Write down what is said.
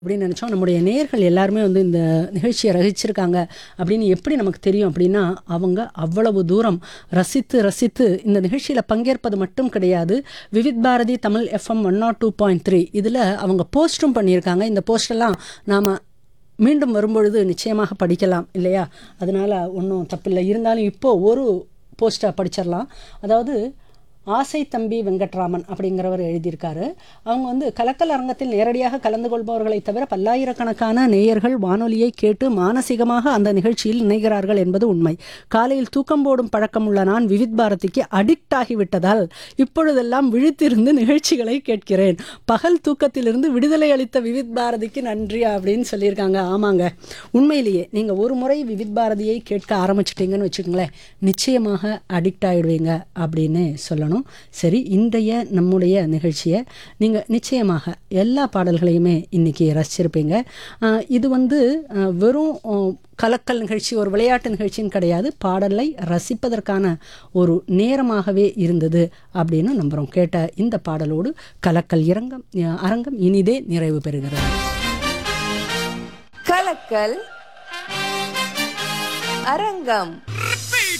அப்படின்னு நினச்சோம் நம்முடைய நேயர்கள் எல்லாருமே வந்து இந்த நிகழ்ச்சியை ரசிச்சிருக்காங்க அப்படின்னு எப்படி நமக்கு தெரியும் அப்படின்னா அவங்க அவ்வளவு தூரம் ரசித்து ரசித்து இந்த நிகழ்ச்சியில் பங்கேற்பது மட்டும் கிடையாது Vividh Bharati Tamil FM one nought two point three இதில் அவங்க போஸ்ட்டும் பண்ணியிருக்காங்க இந்த போஸ்டெல்லாம் நாம் மீண்டும் வரும்பொழுது நிச்சயமாக படிக்கலாம் இல்லையா அதனால் ஒன்றும் தப்பில்லை இருந்தாலும் இப்போது ஒரு போஸ்ட்டை படிச்சிடலாம் அதாவது ஆசை தம்பி வெங்கட்ராமன் அப்படிங்கிறவர் எழுதியிருக்காரு அவங்க வந்து கலக்கல் அரங்கத்தில் நேரடியாக கலந்து கொள்பவர்களை தவிர பல்லாயிரக்கணக்கான நேயர்கள் வானொலியை கேட்டு மானசீகமாக அந்த நிகழ்ச்சியில் இணைகிறார்கள் என்பது உண்மை காலையில் தூக்கம் போடும் பழக்கம் உள்ள நான் விவித் பாரதிக்கு அடிக்ட் ஆகிவிட்டதால் இப்பொழுதெல்லாம் விழித்திருந்து நிகழ்ச்சிகளை கேட்கிறேன் பகல் தூக்கத்திலிருந்து விடுதலை அளித்த விவித் பாரதிக்கு நன்றி அப்படின்னு சொல்லியிருக்காங்க ஆமாங்க உண்மையிலேயே நீங்கள் ஒரு முறை விவித் பாரதியை கேட்க ஆரம்பிச்சிட்டிங்கன்னு வச்சுக்கோங்களேன் நிச்சயமாக அடிக்ட் ஆகிடுவீங்க அப்படின்னு சொல்லணும் சரி இன்றைய நம்முடைய நிகழ்ச்சியை நீங்கள் நிச்சயமாக எல்லா பாடல்களையுமே இன்றைக்கி ரசிச்சிருப்பீங்க ஆஹ் இது வந்து ஆஹ் வெறும் ஆஹ் கலக்கல் நிகழ்ச்சி ஒரு விளையாட்டு நிகழ்ச்சின்னு கிடையாது பாடலை ரசிப்பதற்கான ஒரு நேரமாகவே இருந்தது அப்படின்னு நம்புகிறோம் கேட்ட இந்த பாடலோடு கலக்கல் இரங்கம் ஆஹ் அரங்கம் இனிதே நிறைவு பெறுகிறது கலக்கல் அரங்கம்